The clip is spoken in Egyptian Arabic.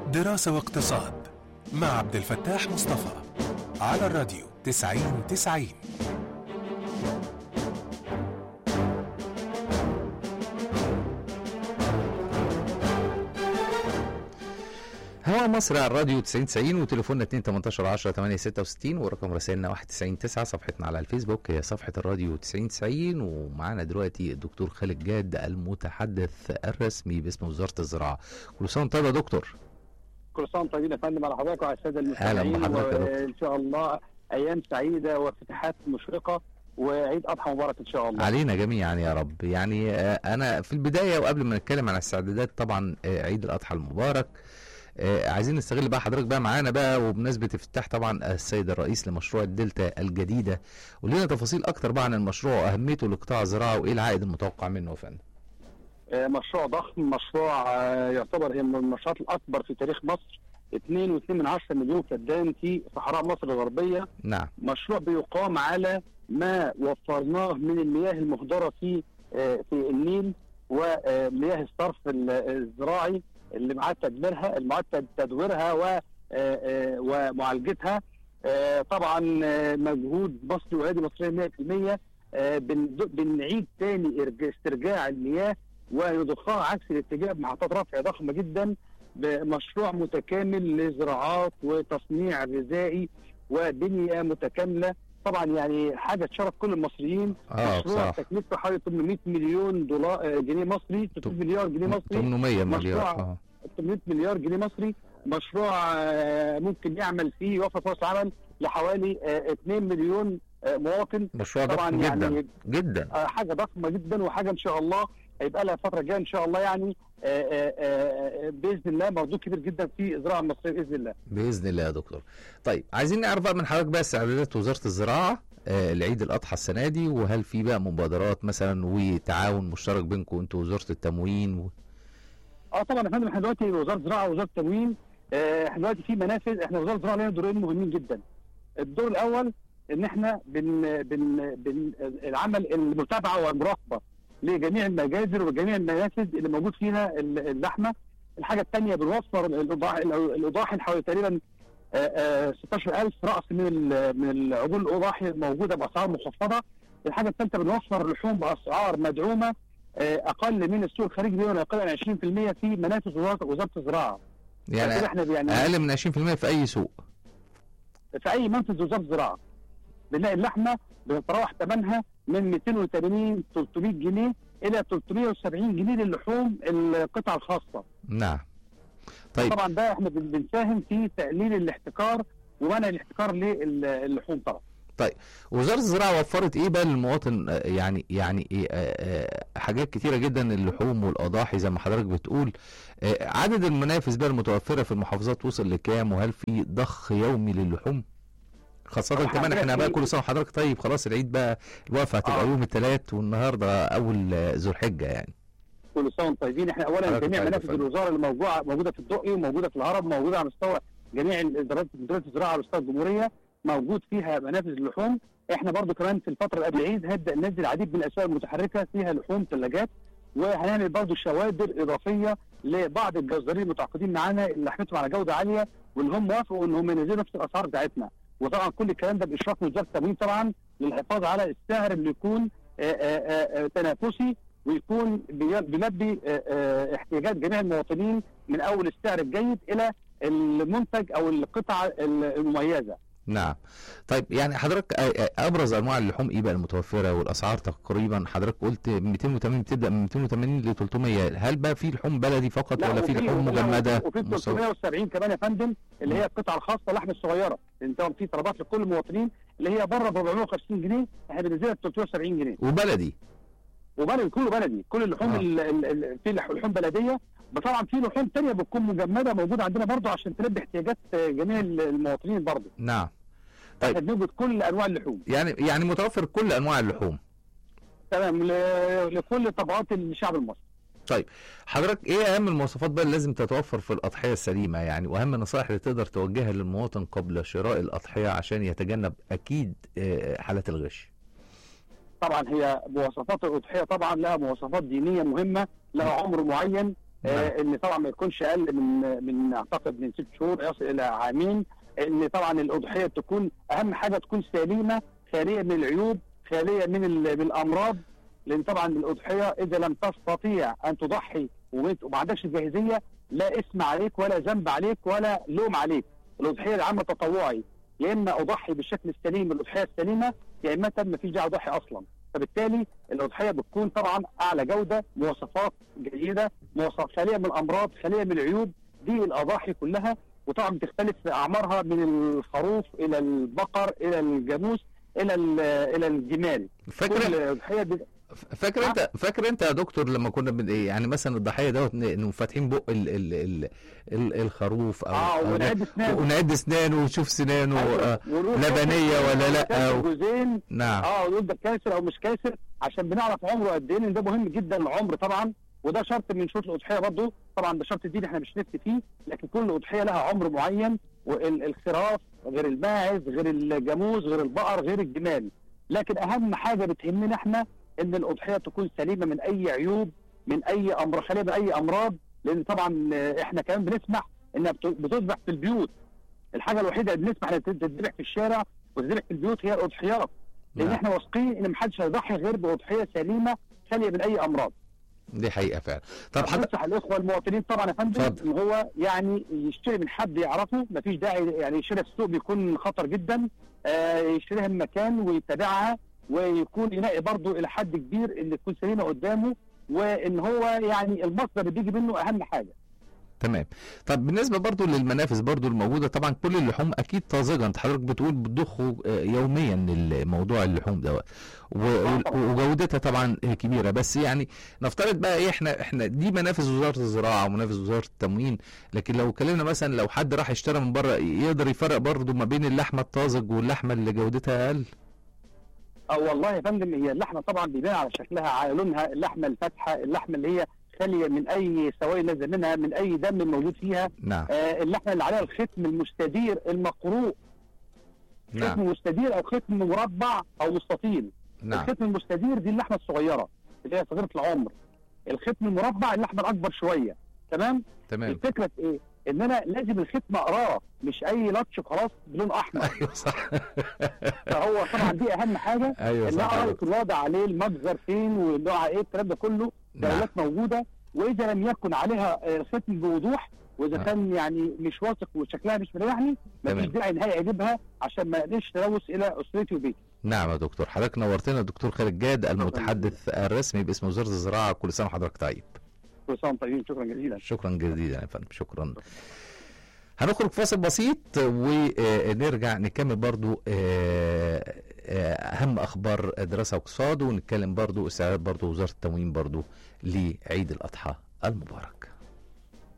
دراسة واقتصاد مع عبد الفتاح مصطفى على الراديو 90 90 هوا مصر على الراديو 90 90 وتليفوننا 2 18 10 8 66 ورقم رسائلنا 91 9 صفحتنا على الفيسبوك هي صفحة الراديو 90 90 ومعانا دلوقتي الدكتور خالد جاد المتحدث الرسمي باسم وزارة الزراعة كل سنة وانت طيب يا دكتور كل سنه وانتم طيبين يا فندم على حضرتك وعلى الساده أهلا المستمعين بحضرتك يا دكتور. وان شاء الله ايام سعيده وافتتاحات مشرقه وعيد اضحى مبارك ان شاء الله علينا جميعا يا رب يعني آه، انا في البداية وقبل ما نتكلم عن الاستعدادات طبعا آه، عيد الاضحى المبارك آه، عايزين نستغل بقى حضرتك بقى معانا بقى وبمناسبة افتتاح طبعا السيد الرئيس لمشروع الدلتا الجديدة قول لنا تفاصيل اكتر بقى عن المشروع واهميته لقطاع الزراعة وايه العائد المتوقع منه يا فندم آه، مشروع ضخم مشروع آه، يعتبر هي من المشروعات الاكبر في تاريخ مصر 2.2 مليون فدان في صحراء مصر الغربيه نعم مشروع بيقام على ما وفرناه من المياه المهدره في آه، في النيل ومياه الصرف ال- الزراعي اللي معاد تدميرها المعاد تدويرها و آه، آه، ومعالجتها آه، طبعا آه، مجهود مصري وايادي مصريه 100% آه، بن- بنعيد تاني إرج- استرجاع المياه ويضخها عكس الاتجاه بمحطات رفع ضخمه جدا بمشروع متكامل لزراعات وتصنيع غذائي وبنيه متكامله طبعا يعني حاجه تشرف كل المصريين اه مشروع صح تكلفته حوالي 800 مليون دولار آه، جنيه مصري 300 مليار جنيه مصري 800 مليار مشروع اه 800 مليار جنيه مصري مشروع آه، ممكن يعمل فيه يوفر فرص عمل لحوالي آه، 2 مليون آه، مواطن مشروع طبعاً ضخم جدا يعني- جدا آه، حاجه ضخمه جدا وحاجه ان شاء الله هيبقى لها فتره جايه ان شاء الله يعني آه، آه، آه، باذن الله موضوع كبير جدا في الزراعه المصريه باذن الله باذن الله يا دكتور طيب عايزين نعرف بقى من حضرتك بقى استعدادات وزاره الزراعه آه العيد الاضحى السنه دي وهل في بقى مبادرات مثلا وتعاون مشترك بينكم انتوا وزاره التموين و... اه طبعا يا فندم احنا دلوقتي وزاره الزراعه ووزاره التموين آه، احنا دلوقتي في منافذ احنا وزاره الزراعه لنا دورين مهمين جدا. الدور الاول ان احنا بن بن بن العمل المتابعه والمراقبه لجميع المجازر وجميع المنافذ اللي موجود فيها ال- اللحمه. الحاجه الثانيه بنوفر الاضاحي الاضاحي حوالي تقريبا آه، آه، 16000 راس من ال- من العجول الاضاحي الموجوده باسعار مخفضه. الحاجه الثالثه بنوفر لحوم باسعار مدعومه آه، اقل من السوق الخارجي بما لا يقل عن 20% في منافذ وزاره وزاره الزراعه. يعني كده احنا يعني اقل من 20% في اي سوق في اي منفذ وزاره الزراعه بنلاقي اللحمه بتتراوح ثمنها من 280 300 جنيه الى 370 جنيه للحوم القطع الخاصه نعم طيب طبعا ده احنا بن- بنساهم في تقليل الاحتكار ومنع الاحتكار للحوم طبعا وزاره الزراعه وفرت ايه بقى للمواطن آه، يعني يعني إيه آه، آه، حاجات كتيره جدا اللحوم والاضاحي زي ما حضرتك بتقول آه، عدد المنافذ بقى المتوفره في المحافظات وصل لكام وهل في ضخ يومي للحوم خاصة طبعا كمان حضرتك احنا بقى في- كل سنة وحضرتك طيب خلاص العيد بقى الوقفة هتبقى آه. يوم الثلاث والنهاردة أول آه، ذو الحجة يعني كل سنه وانتم طيبين احنا اولا حضرتك جميع طيب يا منافذ فندم. الوزاره اللي موجوده موجوده في الدقي وموجوده في الهرم موجوده على مستوى جميع الادارات ادارات الزراعه على مستوى الجمهوريه موجود فيها منافذ اللحوم احنا برضو كمان في الفتره اللي قبل العيد هنبدا ننزل العديد من الاسواق المتحركه فيها لحوم ثلاجات وهنعمل برضو شوادر اضافيه لبعض الجزارين المتعاقدين معانا اللي لحمتهم على جوده عاليه واللي هم وافقوا ان هم ينزلوا نفس الاسعار بتاعتنا وطبعا كل الكلام ده باشراف من وزاره التموين طبعا للحفاظ على السعر اللي يكون آه، آه، آه، تنافسي ويكون بي- بيلبي آه، آه، احتياجات جميع المواطنين من اول السعر الجيد الى المنتج او القطعه المميزه. نعم طيب يعني حضرتك آه، آه، أبرز أنواع اللحوم إيه بقى المتوفرة والأسعار تقريبا حضرتك قلت 280 بتبدأ من 280 ل 300 هل بقى في لحوم بلدي فقط ولا في وفي- لحوم وفي- مجمدة وفي مصر- 370 كمان يا فندم اللي هي القطعه الخاصه اللحم الصغيره لان طبعا في طلبات لكل المواطنين اللي هي بره ب 450 جنيه احنا بننزلها ب 370 جنيه وبلدي وبلدي كله بلدي كل اللحوم آه. ال- ال- ال- في لح- لحوم بلديه طبعا في لحوم ثانيه بتكون مجمده موجوده عندنا برضه عشان تلبي احتياجات آه، جميع المواطنين برضه نعم طيب. احنا بنوجد كل انواع اللحوم يعني يعني متوفر كل أنواع اللحوم تمام ل- لكل طبقات الشعب المصري حضرتك ايه اهم المواصفات بقى اللي لازم تتوفر في الاضحيه السليمه يعني واهم النصائح اللي تقدر توجهها للمواطن قبل شراء الاضحيه عشان يتجنب اكيد آه، حالات الغش طبعا هي مواصفات الاضحيه طبعا لها مواصفات دينيه مهمه لها عمر معين آه، نعم. ان طبعا ما يكونش اقل من من اعتقد من ست شهور يصل الى عامين ان طبعا الاضحيه تكون اهم حاجه تكون سليمه خاليه من العيوب خاليه من ال- من الامراض لان طبعا الاضحيه اذا لم تستطيع ان تضحي وانت وما عندكش جاهزيه لا اسم عليك ولا ذنب عليك ولا لوم عليك الاضحيه العامه تطوعي يا اما اضحي بالشكل السليم الاضحيه السليمه يا اما ما فيش داعي اضحي اصلا فبالتالي الاضحيه بتكون طبعا اعلى جوده مواصفات جيده مواصفات خاليه من الامراض خاليه من العيوب دي الاضاحي كلها وطبعا بتختلف في اعمارها من الخروف الى البقر الى الجاموس الى ال- الى الجمال فاكر كل اضحيه بت- فاكر انت فاكر انت يا دكتور لما كنا بن ايه يعني مثلا الضحيه دوت ن- انه فاتحين بق ال ال ال ال الخروف او اه أو- ونعد اسنان ونعد اسنانه ونشوف سنانه أيوة. آه ونقول لبنية كاسر ولا لأ، كاسر و- جوزين نعم اه ونقول ده كاسر او مش كاسر عشان بنعرف عمره قد ايه لان ده مهم جدا العمر طبعا وده شرط من شروط الاضحيه برضه طبعا ده شرط ديني احنا مش نفتي فيه لكن كل اضحيه لها عمر معين والخراف غير الماعز غير الجاموس غير البقر غير الجمال لكن اهم حاجه بتهمنا احنا ان الاضحيه تكون سليمه من اي عيوب من اي امر خاليه من اي امراض لان طبعا آه، احنا كمان بنسمح انها بت- بتذبح في البيوت الحاجه الوحيده اللي بنسمح انها تذبح في الشارع وتذبح في البيوت هي الاضحيات لان نعم. احنا واثقين ان محدش هيضحي غير باضحيه سليمه خاليه من اي امراض دي حقيقه فعلا طب حضرتك بنصح الاخوه المواطنين طبعا يا فندم اتفضل. ان هو يعني يشتري من حد يعرفه مفيش داعي يعني يشتري في السوق بيكون خطر جدا آه يشتريها من مكان ويتابعها ويكون يلاقي برضه الى حد كبير ان تكون سليمه قدامه وان هو يعني المصدر اللي بيجي منه اهم حاجه تمام طب بالنسبه برضو للمنافذ برضو الموجوده طبعا كل اللحوم اكيد طازجه انت حضرتك بتقول بتضخوا آه، يوميا الموضوع اللحوم دوت و- آه طبعاً. وجودتها طبعا كبيره بس يعني نفترض بقى ايه احنا احنا دي منافذ وزاره الزراعه ومنافذ وزاره التموين لكن لو اتكلمنا مثلا لو حد راح اشترى من بره يقدر يفرق برضو ما بين اللحمه الطازج واللحمه اللي جودتها اقل اه والله يا فندم هي اللحمه طبعا بيبان على شكلها على لونها اللحمه الفاتحه اللحمه اللي هي خاليه من اي سوائل نازله منها من اي دم موجود فيها نعم آه اللحمه اللي عليها الختم المستدير المقروء ختم نعم مستدير او ختم مربع او مستطيل نعم الختم المستدير دي اللحمه الصغيره اللي هي صغيره العمر الختم المربع اللحمه الاكبر شويه تمام تمام الفكره في ايه ان انا لازم الختم اقراه مش اي لطش خلاص بلون احمر ايوه صح فهو طبعا دي اهم حاجه ايوه ان صح يا اعرف دكتور. الوضع عليه المجزر فين والنوع ايه الكلام ده كله نعم دولات موجوده واذا لم يكن عليها آه، ختم بوضوح واذا نعم. كان يعني مش واثق وشكلها مش مريحني مفيش تمام. داعي ان هي اجيبها عشان ما اقلش تلوث الى اسرتي وبيتي نعم يا دكتور حضرتك نورتنا الدكتور خالد جاد المتحدث الرسمي باسم وزاره الزراعه كل سنه وحضرتك طيب كل سنه وانتم طيبين شكرا جزيلا شكرا جزيلا يا فندم شكرا هنخرج فاصل بسيط ونرجع نكمل برضو آه، آه، اهم اخبار دراسه واقتصاد ونتكلم برضو استعداد برضو وزاره التموين برضو لعيد الاضحى المبارك